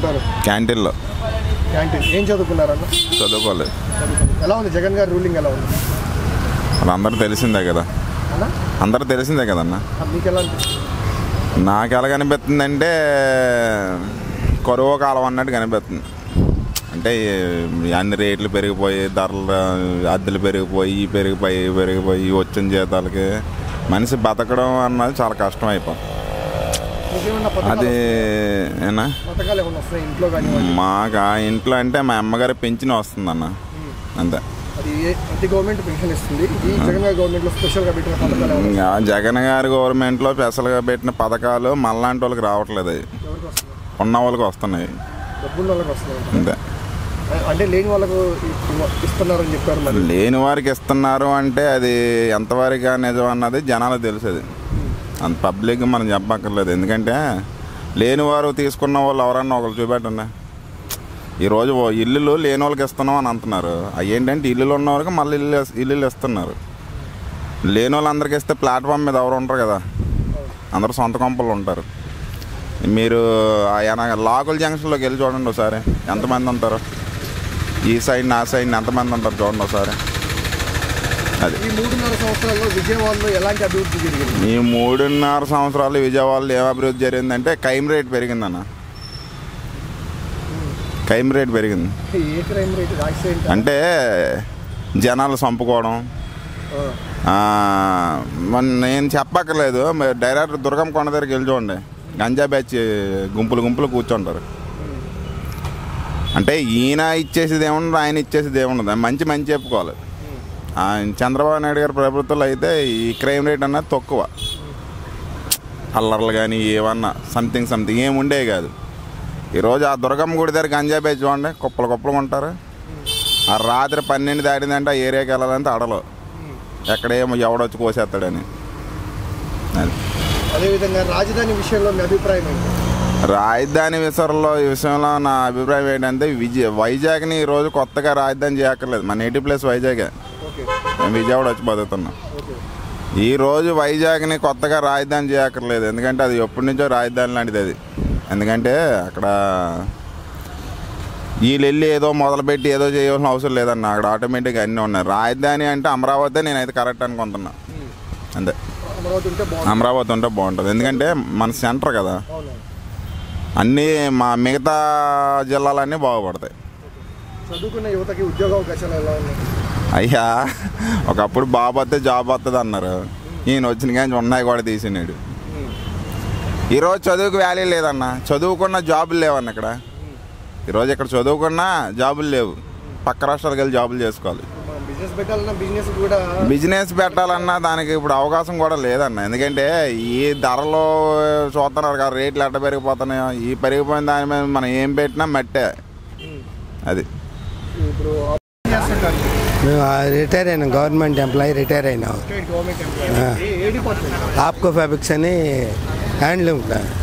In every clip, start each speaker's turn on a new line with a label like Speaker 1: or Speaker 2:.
Speaker 1: ఉంటారు
Speaker 2: క్యాంటీన్లో
Speaker 1: క్యాంటీన్ ఏం చదువుకున్నారన్న
Speaker 2: చదువుకోలేదు
Speaker 1: ఎలా ఉంది జగన్ గారి రూలింగ్ ఎలా ఉంది
Speaker 2: అది అందరూ తెలిసిందే కదా
Speaker 1: అన్న
Speaker 2: అందరూ తెలిసిందే కదన్న
Speaker 1: ఆ, మీకు ఎలా అనిపిస్తుంది
Speaker 2: నాకు ఎలా కనిపిస్తుందంటే కరువు కాలం అన్నట్టు కనిపిస్తుంది అంటే ఈ అన్ని రేట్లు పెరిగిపోయి ధరలు అద్దెలు పెరిగిపోయి ఇవి పెరిగిపోయి ఇవి పెరిగిపోయి ఈ వచ్చిన జీతాలకి మనిషి బతకడం అన్నది చాలా కష్టం అయిపోతుంది
Speaker 1: మీకేమన్నా పథకాలు
Speaker 2: అది ఏనా
Speaker 1: పథకాలు ఏమన్నా వస్తాయి ఇంట్లో కానీ
Speaker 2: మాకు ఆ ఇంట్లో అంటే మా అమ్మగారి పెంచిన వస్తుందన్న అంతే
Speaker 1: అది ఏ- ప్రతి గవర్నమెంట్ పెన్షన్ ఇస్తుంది ఈ జగన్ గారి గవర్నమెంట్లో స్పెషల్గా పెట్టిన పథకాలు ఏమన్నా
Speaker 2: ఇంకా జగన్ గారి గవర్నమెంట్లో స్పెషల్గా పెట్టిన పథకాలు మళ్ళాంటి వాళ్ళకి రావట్లేదు అవి
Speaker 1: ఎవరికి వస్తున్నాయి
Speaker 2: ఉన్న వాళ్ళకి వస్తున్నాయి
Speaker 1: డబ్బున్న వాళ్ళకి వస్తున్నాయి
Speaker 2: అంతే
Speaker 1: అంటే లేని వాళ్ళకు ఇ- ఇస్తున్నారని చెప్పారు మరి
Speaker 2: లేని వారికి ఇస్తున్నారు అంటే అది ఎంతవరకు నిజం అన్నది జనాలకు తెలుసు అంత పబ్లిక్ మనం చెప్పక్కర్లేదు ఎందుకంటే లేని వారు తీసుకున్న వాళ్ళు ఎవరన్నా ఒకరు చూపెట్టండి ఈరోజు ఓ ఇల్లులు లేని వాళ్ళకి ఇస్తున్నాం అని అంటున్నారు అవి ఏంటంటే ఇల్లులు ఉన్న వాళ్ళకి మళ్ళీ ఇల్లు ఇల్లులు ఇస్తున్నారు లేని వాళ్ళందరికీ ఇస్తే ప్లాట్ఫామ్ మీద ఎవరు ఉంటారు కదా అందరూ సొంత కొంపలు ఉంటారు మీరు ఆయన లాకుల జంక్షన్లోకి వెళ్ళి చూడండి ఒకసారి ఎంతమంది ఉంటారు ఈ సైడ్ నా సైడ్ ఎంతమంది ఉంటారు చూడండి ఒకసారి అది
Speaker 1: ఈ మూడున్నర సంవత్సరాల్లో విజయవాడలో ఎలాంటి అభివృద్ధి జరిగింది
Speaker 2: ఈ మూడున్నర సంవత్సరాలు విజయవాడలో ఏం అభివృద్ధి జరిగిందంటే క్రైమ్ రేట్ పెరిగిందన్న క్రైమ్ రేట్ పెరిగింది
Speaker 1: ఏ క్రైమ్ రేట్ యాక్సిడెంట్
Speaker 2: అంటే జనాలు చంపుకోవడం ఆ, మన నేను చెప్పక్కర్లేదు మీరు డైరెక్ట్ దుర్గం కొండ దగ్గరికి వెళ్ళి చూడండి గంజా బ్యాచ్ గుంపులు గుంపులు కూర్చుంటారు అంటే ఈయన ఇచ్చేసేది ఏముండదు ఆయన ఇచ్చేసేది ఏముండదు మంచి మంచి చెప్పుకోవాలి ఆయన చంద్రబాబు నాయుడు గారి ప్రభుత్వంలో అయితే ఈ క్రైమ్ రేట్ అన్నది తక్కువ అల్లర్లు కానీ ఏమన్నా సంథింగ్ సంథింగ్ ఏమి ఉండేవి కాదు ఈరోజు ఆ దుర్గమ్మ గుడి దగ్గర గంజా బ్యాచ్ చూడండి కుప్పలు కుప్పలు ఉంటారు ఆ రాత్రి పన్నెండు దాటిందంటే ఆ ఏరియాకి వెళ్ళాలంటే అడలో ఎక్కడేమో ఎవడొచ్చి కోసేస్తాడని అది
Speaker 1: అదేవిధంగా రాజధాని విషయంలో మీ అభిప్రాయం ఏంటి
Speaker 2: రాజధాని విషయంలో ఈ విషయంలో నా అభిప్రాయం ఏంటంటే విజయ వైజాగ్ని ఈరోజు కొత్తగా రాజధాని చేయక్కర్లేదు మన నేటివ్ ప్లేస్ వైజాగే
Speaker 1: ఓకే
Speaker 2: మేము విజయవాడ వచ్చి బతుకుతున్నాం
Speaker 1: ఓకే
Speaker 2: ఈ రోజు వైజాగ్ని కొత్తగా రాజధాని చేయక్కర్లేదు ఎందుకంటే అది ఎప్పటి నుంచో రాజధాని లాంటిది అది ఎందుకంటే అక్కడ వీళ్ళు వెళ్ళి ఏదో మొదలుపెట్టి ఏదో చేయవలసిన అవసరం లేదన్న అక్కడ ఆటోమేటిక్గా అన్నీ ఉన్నాయి రాజధాని అంటే అమరావతి నేనైతే కరెక్ట్ అనుకుంటున్నా అంతే
Speaker 1: అమరావతి ఉంటే బాగుంది
Speaker 2: అమరావతి ఉంటే బాగుంటుంది ఎందుకంటే మన సెంటర్ కదా
Speaker 1: అవును
Speaker 2: అన్నీ మా మిగతా జిల్లాలన్నీ బాగుపడతాయి
Speaker 1: చదువుకున్న యువతకి ఉద్యోగ అవకాశాలు ఎలా ఉన్నాయి
Speaker 2: అయ్యా ఒకప్పుడు బాబు వస్తే జాబ్ వస్తుంది అన్నారు ఈయన వచ్చిన కానీ ఉన్నాయి కూడా తీసినాడు ఈరోజు చదువుకు వాల్యూ లేదన్న చదువుకున్న జాబులు లేవన్న ఇక్కడ ఈరోజు ఇక్కడ చదువుకున్నా జాబులు లేవు పక్క రాష్ట్రాలకు వెళ్ళి జాబులు చేసుకోవాలి
Speaker 1: మనం బిజినెస్ పెట్టాలన్నా బిజినెస్ కూడా
Speaker 2: బిజినెస్ పెట్టాలన్నా దానికి ఇప్పుడు అవకాశం కూడా లేదన్న ఎందుకంటే ఈ ధరలు చూస్తున్నారు కదా రేట్లు ఎట్ట పెరిగిపోతున్నాయో ఈ పెరిగిపోయిన దాని మీద మనం ఏం పెట్టినా మట్టే అది
Speaker 1: ఇప్పుడు ఏం చేస్తుంటారు
Speaker 3: మేము రిటైర్ అయినాం గవర్నమెంట్ ఎంప్లాయీ రిటైర్ అయినాం
Speaker 1: స్టేట్ గవర్నమెంట్ ఎంప్లాయీ ఏ- ఏ డిపార్ట్మెంట్
Speaker 3: ఆప్కో ఫ్యాబ్రిక్స్ అని హ్యాండ్లూమ్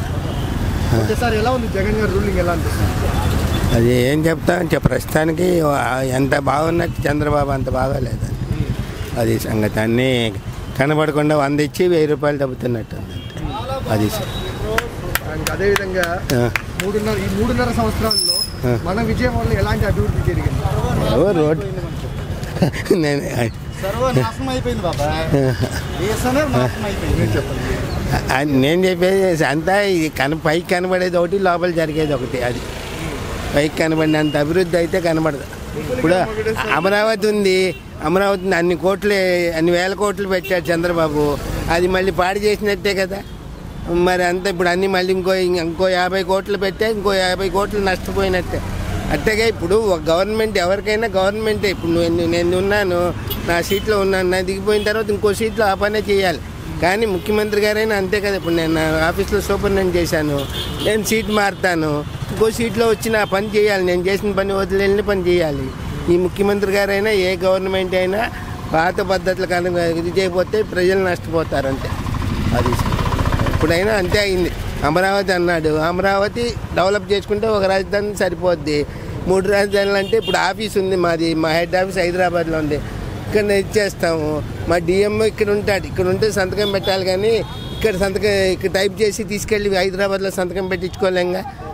Speaker 1: ఒకసారి ఎలా ఉంది జగన్ గారి రూలింగ్ ఎలా అనిపిస్తుంది
Speaker 3: అది ఏం చెప్తాం అంటే ప్రస్తుతానికి ఎంత బాగున్నట్టు చంద్రబాబు అంత బాగోలేదండి అది సంగతి అన్నీ కనబడకుండా వంద ఇచ్చి వెయ్యి రూపాయలు తగ్గుతున్నట్టు ఉందంటే అది స-
Speaker 1: అండ్ అదేవిధంగా
Speaker 3: ఆ,
Speaker 1: మూడున్నర ఈ మూడున్నర సంవత్సరాల్లో
Speaker 3: ఆ.
Speaker 1: మన విజయవాడలో ఎలాంటి అభివృద్ధి జరిగింది
Speaker 3: ఏవో రోడ్ నేను
Speaker 4: సర్వనాశనం అయిపోయింది బాబా దేశమే నాశనం అయిపోయింది
Speaker 1: చెప్పండి
Speaker 3: ఆ, నేను చెప్పేది అంతా ఇది కన పైకి కనబడేది ఒకటి లోపల జరిగేది ఒకటి అది పైకి కనబడినంత అభివృద్ధి అయితే కనబడదు ఇప్పుడు అమరావతి ఉంది అమరావతి ఉంది, అన్ని కోట్లు అన్ని వేల కోట్లు పెట్టాడు చంద్రబాబు అది మళ్ళీ పాడు చేసినట్టే కదా మరి అంత ఇప్పుడు అన్ని మళ్ళీ ఇంకో ఇంకో యాభై కోట్లు పెట్టే ఇంకో యాభై కోట్లు నష్టపోయినట్టే అట్టగే ఇప్పుడు ఒక గవర్నమెంట్ ఎవరికైనా గవర్నమెంటే ఇప్పుడు నువ్వు నేను ఉన్నాను నా సీట్లో ఉన్నాను నా దిగిపోయిన తర్వాత ఇంకో సీట్లో ఆ పనే చేయాలి కానీ ముఖ్యమంత్రి గారైనా అంతే కదా ఇప్పుడు నేను నా ఆఫీస్లో సూపరింటెండెంట్ చేశాను నేను సీట్ మారుతాను ఇంకో సీట్లో వచ్చి నా పని చేయాలి నేను చేసిన పని వదిలేని పని చేయాలి ఈ ముఖ్యమంత్రి గారైనా ఏ గవర్నమెంట్ అయినా పాత పద్ధతులు కనుక ఇది చేయకపోతే ప్రజలు నష్టపోతారు అంతే అది ఇప్పుడైనా అంతే అయింది అమరావతి అన్నాడు అమరావతి డెవలప్ చేసుకుంటే ఒక రాజధాని సరిపోద్ది మూడు రాజధానులు అంటే ఇప్పుడు ఆఫీస్ ఉంది మాది మా హెడ్ ఆఫీస్ హైదరాబాద్లో ఉంది ఇక్కడ ఇచ్చేస్తాము మా డిఎంఓ ఇక్కడ ఉంటాడు ఇక్కడ ఉంటే సంతకం పెట్టాలి కానీ ఇక్కడ సంతకం ఇక్కడ టైప్ చేసి తీసుకెళ్ళి హైదరాబాద్లో సంతకం పెట్టించుకోలేంగా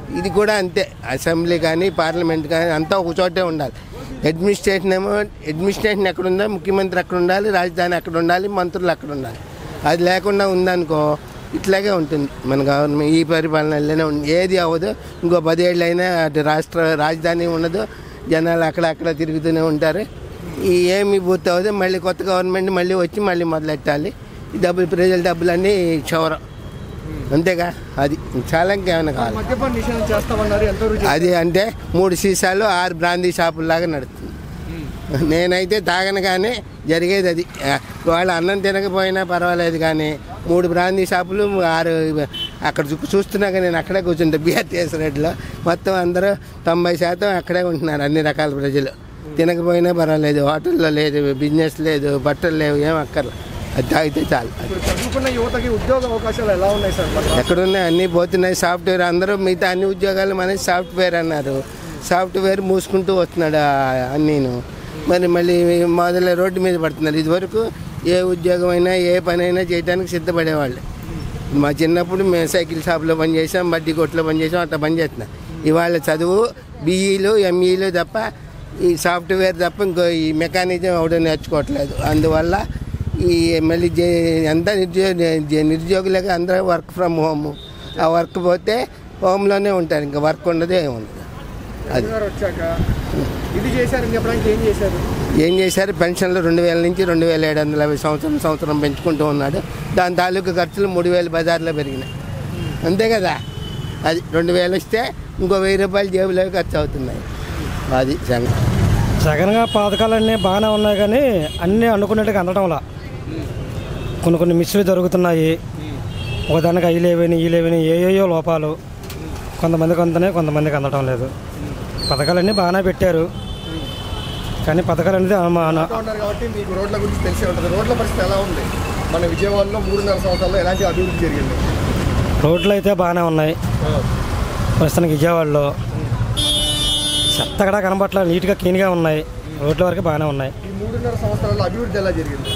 Speaker 3: ఇది కూడా అంతే అసెంబ్లీ కానీ పార్లమెంట్ కానీ అంతా ఒక చోటే ఉండాలి అడ్మినిస్ట్రేషన్ ఏమో అడ్మినిస్ట్రేషన్ ఎక్కడ ఉందా ముఖ్యమంత్రి అక్కడ ఉండాలి రాజధాని అక్కడ ఉండాలి మంత్రులు అక్కడ ఉండాలి అది లేకుండా ఉందనుకో ఇట్లాగే ఉంటుంది మన గవర్నమెంట్ ఈ పరిపాలనలోనే ఉంది ఏది అవ్వదు ఇంకో పదేళ్ళు అయినా అటు రాష్ట్ర రాజధాని ఉండదు జనాలు అక్కడ అక్కడ తిరుగుతూనే ఉంటారు ఈ ఏమి పూర్తి అవ్వదు మళ్ళీ కొత్త గవర్నమెంట్ మళ్ళీ వచ్చి మళ్ళీ మొదలెట్టాలి ఈ డబ్బులు ప్రజల డబ్బులన్నీ చవరం అంతేగా అది చాలా ఇంకేమైనా కావాలి
Speaker 1: మద్యపాన నిషేధం చేస్తామన్నారు ఎంతవరకు
Speaker 3: అది అంటే మూడు సీసాలు ఆరు బ్రాందీ షాపుల్లాగా నడుస్తుంది నేనైతే తాగను కానీ జరిగేది అది ఆ, వాళ్ళు అన్నం తినకపోయినా పర్వాలేదు కానీ మూడు బ్రాందీ షాపులు ఆరు అక్కడ చూ- చూస్తున్నా కానీ నేను అక్కడే కూర్చుంటా బిఆర్టీఎస్ రెడ్లో మొత్తం అందరూ తొంభై శాతం అక్కడే ఉంటున్నారు అన్ని రకాల ప్రజలు తినకపోయినా పర్వాలేదు హోటల్లో లేదు బిజినెస్ లేదు బట్టలు లేవు ఏం అక్కర్లేదు అది తాగితే చాలు
Speaker 1: ఇప్పుడు చదువుకున్న యువతకి ఉద్యోగ అవకాశాలు ఎలా ఉన్నాయి సార్ మరి
Speaker 3: ఎక్కడున్నాయి అన్నీ పోతున్నాయి సాఫ్ట్వేర్ అందరూ మిగతా అన్ని ఉద్యోగాలు మనకి సాఫ్ట్వేర్ అన్నారు సాఫ్ట్వేర్ మూసుకుంటూ వస్తున్నాడు ఆ- అన్నీను మరి మళ్ళీ మొదల రోడ్డు మీద పడుతున్నారు ఇదివరకు ఏ ఉద్యోగం అయినా ఏ పని అయినా చేయడానికి సిద్ధపడేవాళ్ళు మా చిన్నప్పుడు మేము సైకిల్ షాప్లో పనిచేసాం బడ్డీ కొట్లో పనిచేసాం అట్లా పని చేస్తున్నాం ఇవాళ చదువు బీఈలు ఎంఈలు తప్ప ఈ సాఫ్ట్వేర్ తప్ప ఇంకో ఈ మెకానిజం ఎవడో నేర్చుకోవట్లేదు అందువల్ల ఈ మళ్ళీ జే అంతా నిరుద్యోగ జే- నిరుద్యోగులకి అందరూ వర్క్ ఫ్రమ్ హోమ్ ఆ వర్క్ పోతే హోమ్లోనే ఉంటారు ఇంకా వర్క్ ఉండదు ఏముండదు అది
Speaker 1: గారు వచ్చాక ఇది చేశారని చెప్పడానికి ఏం చేశారు
Speaker 3: ఏం చేశారు పెన్షన్లు రెండు వేల నుంచి రెండు వేల ఏడు వందల యాభై సంవత్సరం సంవత్సరం పెంచుకుంటూ ఉన్నాడు దాని తాలూకు ఖర్చులు మూడు వేలు బజార్లో పెరిగినాయి అంతే కదా అది రెండు వేలు వస్తే ఇంకో వెయ్యి రూపాయలు జేబులో ఖర్చు అవుతున్నాయి అది సంగతి
Speaker 5: జగన్ గారి పథకాలన్నీ బాగానే ఉన్నాయి కానీ అన్నీ అనుకున్నట్టుగా అందడంలా కొన్ని కొన్ని మిస్సులు జరుగుతున్నాయి ఒకదానికి అవి లేవని ఈ లేవని ఏయోయో లోపాలు కొంతమందికి అందుతున్నాయి కొంతమందికి అందడం లేదు పథకాలన్నీ బాగానే పెట్టారు కానీ పథకాలు అనేది అన-
Speaker 1: ఇంకా ఉన్నారు కాబట్టి మీకు రోడ్ల గురించి తెలిసే ఉంటుంది రోడ్ల పరిస్థితి ఎలా ఉంది మన విజయవాడలో మూడున్నర సంవత్సరాల్లో ఎలాంటి అభివృద్ధి జరిగింది
Speaker 5: రోడ్లు అయితే బాగానే ఉన్నాయి ప్రస్తుతానికి విజయవాడలో చెత్త కూడా కనబట్ల నీట్గా క్లీన్గా ఉన్నాయి రోడ్ల వరకు బాగానే ఉన్నాయి
Speaker 1: ఈ మూడున్నర సంవత్సరాల్లో అభివృద్ధి ఎలా జరిగింది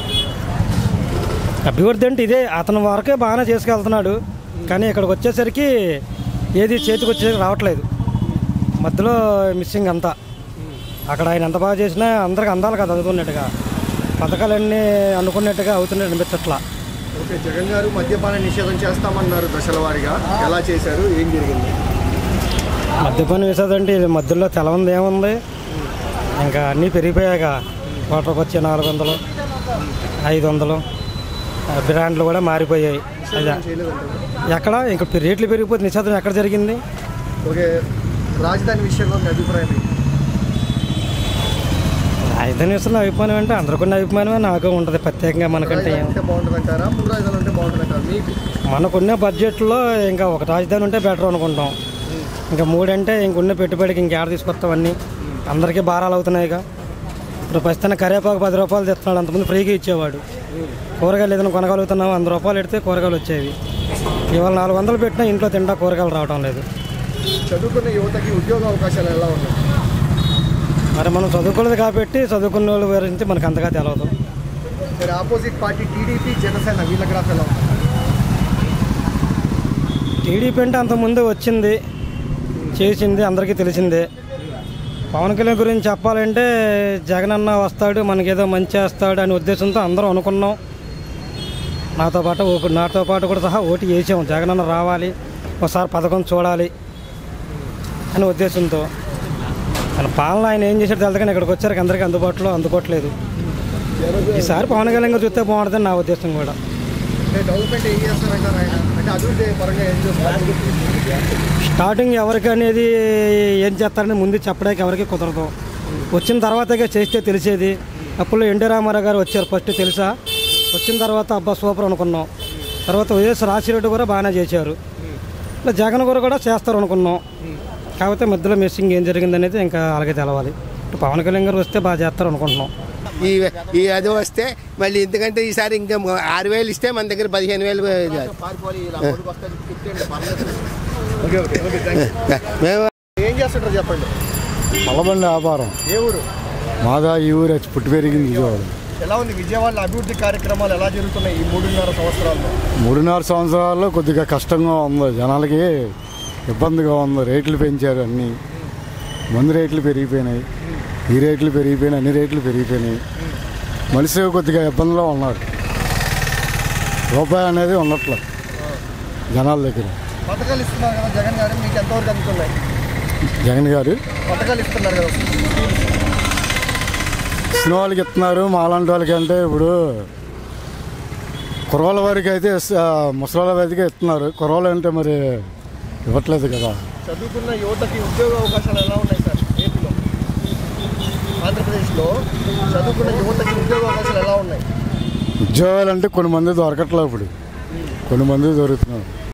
Speaker 5: అభివృద్ధి అంటే ఇదే అతని వరకే బాగానే చేసుకెళ్తున్నాడు కానీ ఇక్కడికి వచ్చేసరికి ఏది చేతికి వచ్చేసరికి రావట్లేదు మధ్యలో మిస్సింగ్ అంతా అక్కడ ఆయన ఎంత బాగా చేసినా అందరికి అందాలి కదా అనుకున్నట్టుగా పథకాలన్నీ అనుకున్నట్టుగా అవుతున్నట్టు అనిపించట్లా
Speaker 1: ఓకే జగన్ గారు మద్యపాన నిషేధం చేస్తామన్నారు దశల వారీగా ఎలా చేశారు ఏం జరిగింది
Speaker 5: మద్యపానం వేసేదంటే ఇది మధ్యలో తెలవంది ఏముంది ఇంకా అన్నీ పెరిగిపోయాక వాటర్కి వచ్చే నాలుగు వందలు ఐదు వందలు ఆ బ్రాండ్లు కూడా మారిపోయాయి అదే
Speaker 1: చేయలేదంటారు
Speaker 5: ఎక్కడ ఇంకా రేట్లు పెరిగిపోతే నిశ్చితం ఎక్కడ జరిగింది
Speaker 1: ఓకే రాజధాని విషయంలో మీ అభిప్రాయం ఏంటి?
Speaker 5: రాజధాని విషయంలో అభిమానం అంటే అందరికీ అభిమానమే నాకు ఉంటుంది ప్రత్యేకంగా మనకంటే
Speaker 1: రాజధాని
Speaker 5: ఏం.
Speaker 1: ఉంటే బాగుంటుందంటారా మూడు రాజధానులు ఉంటే బాగుంటుందంటారా మీకు
Speaker 5: మనకున్న బడ్జెట్లో ఇంకా ఒక రాజధాని ఉంటే బెటర్ అనుకుంటాం ఇంకా మూడంటే ఇంకున్న పెట్టుబడికి ఇంకేడ తీసుకొస్తాం అన్నీ అందరికీ భారాలు అవుతున్నాయిగా ఇప్పుడు ప్రస్తుతం కరివేపాకు పది రూపాయలు తెస్తున్నాడు అంతమంది ఫ్రీగా ఇచ్చేవాడు కూరగాయలు ఏదైనా కొనగలుగుతున్నాం వంద రూపాయలు పెడితే కూరగాయలు వచ్చేవి ఇవాళ నాలుగు వందలు పెట్టినా ఇంట్లో తింటా కూరగాయలు రావడం లేదు
Speaker 1: చదువుకున్న యువతకి ఉద్యోగ అవకాశాలు ఎలా ఉన్నాయి
Speaker 5: మరి మనం చదువుకోలేదు కాబట్టి చదువుకున్న వాళ్ళ గురించి మనకు అంతగా తెలియదు
Speaker 1: మరి ఆపోజిట్ పార్టీ టీడీపీ జనసేన వీళ్ళ గ్రాఫ్ ఎలా ఉంది
Speaker 5: టీడీపీ అంటే అంతకుముందు వచ్చింది చేసింది అందరికీ తెలిసిందే పవన్ కళ్యాణ్ గురించి చెప్పాలంటే జగన్ అన్న వస్తాడు మనకేదో మంచి చేస్తాడు అనే ఉద్దేశంతో అందరం అనుకున్నాం నాతో పాటు ఓ- నాతో పాటు కూడా సహా ఓటు వేసాం జగన్ అన్న రావాలి ఒకసారి పథకం చూడాలి అనే ఉద్దేశంతో మన పాలన ఆయన ఏం చేశాడు తెలియదు కానీ ఇక్కడికి వచ్చారు అందరికీ అందుబాటులో అందుకోవట్లేదు ఈసారి పవన్ కళ్యాణ్ గారు చూస్తే బాగుంటుందని నా ఉద్దేశం కూడా
Speaker 1: అంటే డెవలప్మెంట్ ఏం చేస్తారంటారు ఆయన అంటే అభివృద్ధి పరంగా ఏం చేస్తారు
Speaker 5: స్టార్టింగ్ ఎవరికి అనేది ఏం చేస్తారని ముందు చెప్పడానికి ఎవరికి కుదరదు వచ్చిన తర్వాతగా చేస్తే తెలిసేది అప్పుడు ఎన్టీ రామారావు గారు వచ్చారు ఫస్ట్ తెలుసా వచ్చిన తర్వాత అబ్బా సూపర్ అనుకున్నాం తర్వాత వైఎస్ రాజశేఖర కూడా బాగానే చేశారు ఇలా జగన్ గారు కూడా చేస్తారు అనుకున్నాం కాకపోతే మధ్యలో మిస్సింగ్ ఏం జరిగింది అనేది ఇంకా అలాగే తెలవాలి ఇటు పవన్ కళ్యాణ్ గారు వస్తే బాగా చేస్తారు అనుకుంటున్నాం
Speaker 3: ఈ ఈ అది వస్తే మళ్ళీ ఎందుకంటే ఈసారి ఇంకా ఆరు వేలు ఇస్తే మన దగ్గర పదిహేను వేలు
Speaker 1: okay okay okay thank you
Speaker 3: మేము
Speaker 1: ఏం చేస్తుంటారు చెప్పండి
Speaker 6: పల్లబండి వ్యాపారం
Speaker 1: ఏ ఊరు
Speaker 6: మాదా ఈ ఊరు వచ్చి పుట్టి పెరిగింది విజయవాడ
Speaker 1: ఎలా ఉంది విజయవాడలో అభివృద్ధి కార్యక్రమాలు ఎలా జరుగుతున్నాయి ఈ మూడున్నర సంవత్సరాల్లో
Speaker 6: మూడున్నర సంవత్సరాల్లో కొద్దిగా కష్టంగా ఉంది జనాలకి ఇబ్బందిగా ఉంది రేట్లు పెంచారు అన్నీ మందు రేట్లు పెరిగిపోయినాయి ఈ రేట్లు పెరిగిపోయినాయి అన్ని రేట్లు పెరిగిపోయినాయి మనిషి కొద్దిగా ఇబ్బందిలో ఉన్నారు రూపాయి అనేది ఉండట్లేదు జనాల దగ్గర
Speaker 1: పథకాలు ఇస్తున్నారు కదా జగన్ గారు మీకు ఎంతవరకు అందుతున్నాయి
Speaker 6: జగన్ గారు
Speaker 1: పథకాలు ఇస్తున్నారు కదా
Speaker 6: ఇచ్చిన వాళ్ళకి ఇస్తున్నారు మాలాంటి వాళ్ళకి అంటే ఇప్పుడు కుర్రోళ్ళ వారికి అయితే ఇస్త- ముసలాళ్ళ వారికి ఇస్తున్నారు కుర్రోళ్ళు అంటే మరి ఇవ్వట్లేదు కదా
Speaker 1: చదువుకున్న యువతకి ఉద్యోగ అవకాశాలు ఎలా ఉన్నాయి సార్ ఏపీలో ఆంధ్రప్రదేశ్లో చదువుకున్న యువతకి ఉద్యోగ అవకాశాలు ఎలా ఉన్నాయి
Speaker 6: ఉద్యోగాలు అంటే కొన్ని మంది దొరకట్లేదు ఇప్పుడు కొన్ని మంది దొరుకుతున్నారు